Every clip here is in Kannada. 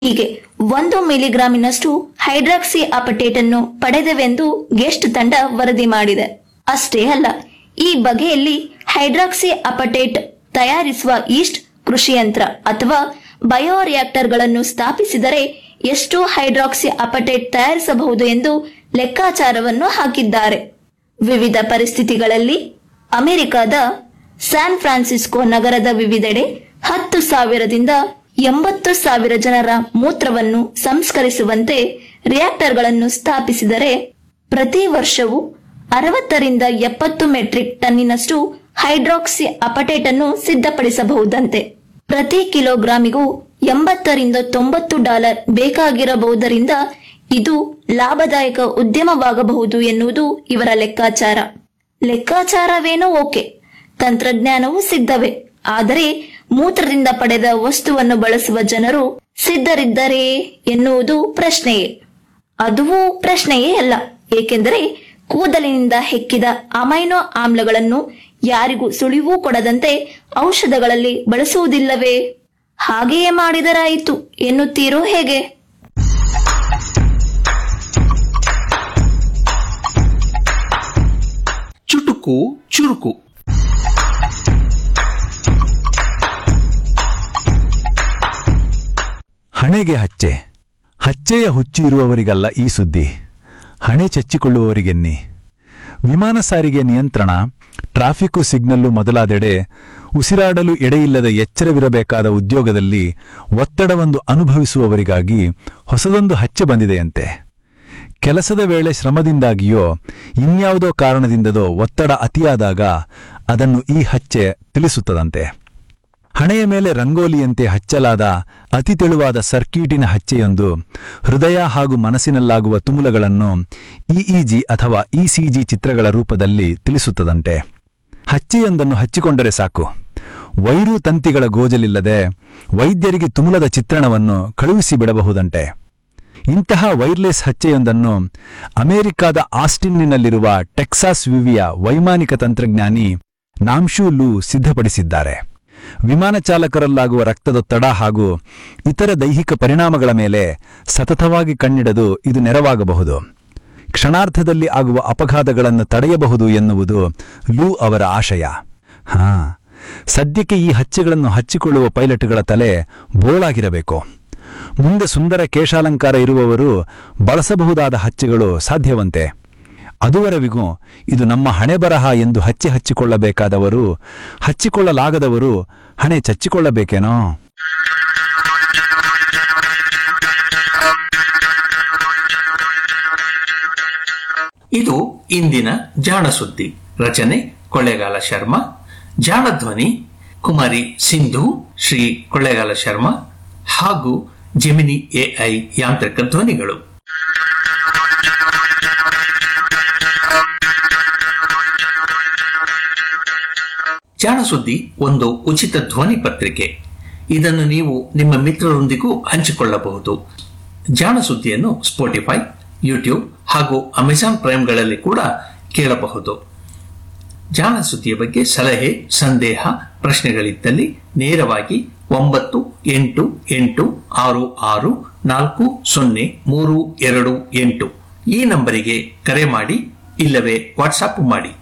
ಹೀಗೆ ಒಂದು ಮಿಲಿಗ್ರಾಮಿನಷ್ಟು ಹೈಡ್ರಾಕ್ಸಿ ಅಪಟೇಟ್ ಅನ್ನು ಪಡೆದವೆಂದು ಗೆಸ್ಟ್ ತಂಡ ವರದಿ ಮಾಡಿದೆ ಅಷ್ಟೇ ಅಲ್ಲ ಈ ಬಗೆಯಲ್ಲಿ ಹೈಡ್ರಾಕ್ಸಿ ಅಪಟೇಟ್ ತಯಾರಿಸುವ ಈಸ್ಟ್ ಕೃಷಿಯಂತ್ರ ಅಥವಾ ಬಯೋರಿಯಾಕ್ಟರ್ಗಳನ್ನು ಸ್ಥಾಪಿಸಿದರೆ ಎಷ್ಟು ಹೈಡ್ರಾಕ್ಸಿ ಅಪಟೇಟ್ ತಯಾರಿಸಬಹುದು ಎಂದು ಲೆಕ್ಕಾಚಾರವನ್ನು ಹಾಕಿದ್ದಾರೆ ವಿವಿಧ ಪರಿಸ್ಥಿತಿಗಳಲ್ಲಿ ಅಮೆರಿಕದ ಸ್ಯಾನ್ ಫ್ರಾನ್ಸಿಸ್ಕೋ ನಗರದ ವಿವಿಧೆಡೆ ಹತ್ತು ಸಾವಿರದಿಂದ ಎಂಬತ್ತು ಸಾವಿರ ಜನರ ಮೂತ್ರವನ್ನು ಸಂಸ್ಕರಿಸುವಂತೆ ರಿಯಾಕ್ಟರ್ಗಳನ್ನು ಸ್ಥಾಪಿಸಿದರೆ ಪ್ರತಿ ವರ್ಷವೂ ಅರವತ್ತರಿಂದ ಎಪ್ಪತ್ತು ಮೆಟ್ರಿಕ್ ಟನ್ನಿನಷ್ಟು ಹೈಡ್ರಾಕ್ಸಿ ಅಪಟೇಟ್ ಅನ್ನು ಸಿದ್ಧಪಡಿಸಬಹುದಂತೆ ಪ್ರತಿ ಕಿಲೋಗ್ರಾಮಿಗೂ ಎಂಬತ್ತರಿಂದ ತೊಂಬತ್ತು ಡಾಲರ್ ಬೇಕಾಗಿರಬಹುದರಿಂದ ಇದು ಲಾಭದಾಯಕ ಉದ್ಯಮವಾಗಬಹುದು ಎನ್ನುವುದು ಇವರ ಲೆಕ್ಕಾಚಾರ ಲೆಕ್ಕಾಚಾರವೇನೋ ಓಕೆ ತಂತ್ರಜ್ಞಾನವೂ ಸಿದ್ಧವೇ ಆದರೆ ಮೂತ್ರದಿಂದ ಪಡೆದ ವಸ್ತುವನ್ನು ಬಳಸುವ ಜನರು ಸಿದ್ಧರಿದ್ದರೇ ಎನ್ನುವುದು ಪ್ರಶ್ನೆಯೇ ಅದುವೂ ಪ್ರಶ್ನೆಯೇ ಅಲ್ಲ ಏಕೆಂದರೆ ಕೂದಲಿನಿಂದ ಹೆಕ್ಕಿದ ಅಮೈನೋ ಆಮ್ಲಗಳನ್ನು ಯಾರಿಗೂ ಸುಳಿವೂ ಕೊಡದಂತೆ ಔಷಧಗಳಲ್ಲಿ ಬಳಸುವುದಿಲ್ಲವೇ ಹಾಗೆಯೇ ಮಾಡಿದರಾಯಿತು ಎನ್ನುತ್ತೀರೋ ಹೇಗೆ ಚುಟುಕು ಚುರುಕು ಹಣೆಗೆ ಹಚ್ಚೆ ಹಚ್ಚೆಯ ಹುಚ್ಚು ಇರುವವರಿಗಲ್ಲ ಈ ಸುದ್ದಿ ಹಣೆ ಚಚ್ಚಿಕೊಳ್ಳುವವರಿಗೆನ್ನಿ ವಿಮಾನ ಸಾರಿಗೆ ನಿಯಂತ್ರಣ ಟ್ರಾಫಿಕ್ಕು ಸಿಗ್ನಲ್ಲು ಮೊದಲಾದೆಡೆ ಉಸಿರಾಡಲು ಎಡೆಯಿಲ್ಲದ ಎಚ್ಚರವಿರಬೇಕಾದ ಉದ್ಯೋಗದಲ್ಲಿ ಒತ್ತಡವೊಂದು ಅನುಭವಿಸುವವರಿಗಾಗಿ ಹೊಸದೊಂದು ಹಚ್ಚೆ ಬಂದಿದೆಯಂತೆ ಕೆಲಸದ ವೇಳೆ ಶ್ರಮದಿಂದಾಗಿಯೋ ಇನ್ಯಾವುದೋ ಕಾರಣದಿಂದದೋ ಒತ್ತಡ ಅತಿಯಾದಾಗ ಅದನ್ನು ಈ ಹಚ್ಚೆ ತಿಳಿಸುತ್ತದಂತೆ ಹಣೆಯ ಮೇಲೆ ರಂಗೋಲಿಯಂತೆ ಹಚ್ಚಲಾದ ಅತಿ ತೆಳುವಾದ ಸರ್ಕೀಟಿನ ಹಚ್ಚೆಯೊಂದು ಹೃದಯ ಹಾಗೂ ಮನಸ್ಸಿನಲ್ಲಾಗುವ ತುಮುಲಗಳನ್ನು ಇಇಜಿ ಅಥವಾ ಇಸಿಜಿ ಚಿತ್ರಗಳ ರೂಪದಲ್ಲಿ ತಿಳಿಸುತ್ತದಂತೆ ಹಚ್ಚೆಯೊಂದನ್ನು ಹಚ್ಚಿಕೊಂಡರೆ ಸಾಕು ವೈರು ತಂತಿಗಳ ಗೋಜಲಿಲ್ಲದೆ ವೈದ್ಯರಿಗೆ ತುಮುಲದ ಚಿತ್ರಣವನ್ನು ಕಳುಹಿಸಿ ಬಿಡಬಹುದಂತೆ ಇಂತಹ ವೈರ್ಲೆಸ್ ಹಚ್ಚೆಯೊಂದನ್ನು ಅಮೆರಿಕಾದ ಆಸ್ಟಿನ್ನಿನಲ್ಲಿರುವ ಟೆಕ್ಸಾಸ್ ವಿವಿಯ ವೈಮಾನಿಕ ತಂತ್ರಜ್ಞಾನಿ ನಾಮ್ಶೂ ಲೂ ಸಿದ್ಧಪಡಿಸಿದ್ದಾರೆ ವಿಮಾನ ಚಾಲಕರಲ್ಲಾಗುವ ರಕ್ತದೊತ್ತಡ ಹಾಗೂ ಇತರ ದೈಹಿಕ ಪರಿಣಾಮಗಳ ಮೇಲೆ ಸತತವಾಗಿ ಕಣ್ಣಿಡದು ಇದು ನೆರವಾಗಬಹುದು ಕ್ಷಣಾರ್ಧದಲ್ಲಿ ಆಗುವ ಅಪಘಾತಗಳನ್ನು ತಡೆಯಬಹುದು ಎನ್ನುವುದು ಲೂ ಅವರ ಆಶಯ ಹಾ ಸದ್ಯಕ್ಕೆ ಈ ಹಚ್ಚೆಗಳನ್ನು ಹಚ್ಚಿಕೊಳ್ಳುವ ಪೈಲಟ್ಗಳ ತಲೆ ಬೋಳಾಗಿರಬೇಕು ಮುಂದೆ ಸುಂದರ ಕೇಶಾಲಂಕಾರ ಇರುವವರು ಬಳಸಬಹುದಾದ ಹಚ್ಚೆಗಳು ಸಾಧ್ಯವಂತೆ ಅದುವರೆವಿಗೂ ಇದು ನಮ್ಮ ಹಣೆ ಬರಹ ಎಂದು ಹಚ್ಚಿ ಹಚ್ಚಿಕೊಳ್ಳಬೇಕಾದವರು ಹಚ್ಚಿಕೊಳ್ಳಲಾಗದವರು ಹಣೆ ಚಚ್ಚಿಕೊಳ್ಳಬೇಕೇನೋ ಇದು ಇಂದಿನ ಜಾಣ ಸುದ್ದಿ ರಚನೆ ಕೊಳ್ಳೇಗಾಲ ಶರ್ಮಾ ಜಾಣ ಧ್ವನಿ ಕುಮಾರಿ ಸಿಂಧು ಶ್ರೀ ಕೊಳ್ಳೇಗಾಲ ಶರ್ಮಾ ಹಾಗೂ ಜೆಮಿನಿ ಎಐ ಯಾಂತ್ರಿಕ ಧ್ವನಿಗಳು ಜಾಣ ಸುದ್ದಿ ಒಂದು ಉಚಿತ ಧ್ವನಿ ಪತ್ರಿಕೆ ಇದನ್ನು ನೀವು ನಿಮ್ಮ ಮಿತ್ರರೊಂದಿಗೂ ಹಂಚಿಕೊಳ್ಳಬಹುದು ಜಾಣ ಸುದ್ದಿಯನ್ನು ಸ್ಪೋಟಿಫೈ ಯೂಟ್ಯೂಬ್ ಹಾಗೂ ಅಮೆಜಾನ್ ಪ್ರೈಮ್ಗಳಲ್ಲಿ ಕೂಡ ಕೇಳಬಹುದು ಜಾಣ ಸುದ್ದಿಯ ಬಗ್ಗೆ ಸಲಹೆ ಸಂದೇಹ ಪ್ರಶ್ನೆಗಳಿದ್ದಲ್ಲಿ ನೇರವಾಗಿ ಒಂಬತ್ತು ಎಂಟು ಎಂಟು ಆರು ಆರು ನಾಲ್ಕು ಸೊನ್ನೆ ಮೂರು ಎರಡು ಎಂಟು ಈ ನಂಬರಿಗೆ ಕರೆ ಮಾಡಿ ಇಲ್ಲವೇ ವಾಟ್ಸಾಪ್ ಮಾಡಿ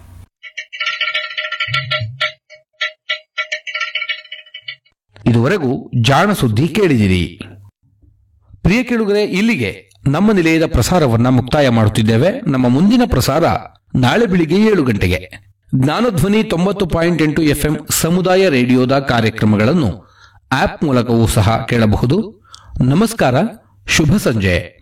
ಇದುವರೆಗೂ ಜಾಣ ಸುದ್ದಿ ಕೇಳಿದಿರಿ ಪ್ರಿಯ ಕೇಳುಗರೆ ಇಲ್ಲಿಗೆ ನಮ್ಮ ನಿಲಯದ ಪ್ರಸಾರವನ್ನ ಮುಕ್ತಾಯ ಮಾಡುತ್ತಿದ್ದೇವೆ ನಮ್ಮ ಮುಂದಿನ ಪ್ರಸಾರ ನಾಳೆ ಬೆಳಿಗ್ಗೆ ಏಳು ಗಂಟೆಗೆ ಜ್ಞಾನಧ್ವನಿ ತೊಂಬತ್ತು ಪಾಯಿಂಟ್ ಎಂಟು ಎಫ್ಎಂ ಸಮುದಾಯ ರೇಡಿಯೋದ ಕಾರ್ಯಕ್ರಮಗಳನ್ನು ಆಪ್ ಮೂಲಕವೂ ಸಹ ಕೇಳಬಹುದು ನಮಸ್ಕಾರ ಶುಭ ಸಂಜೆ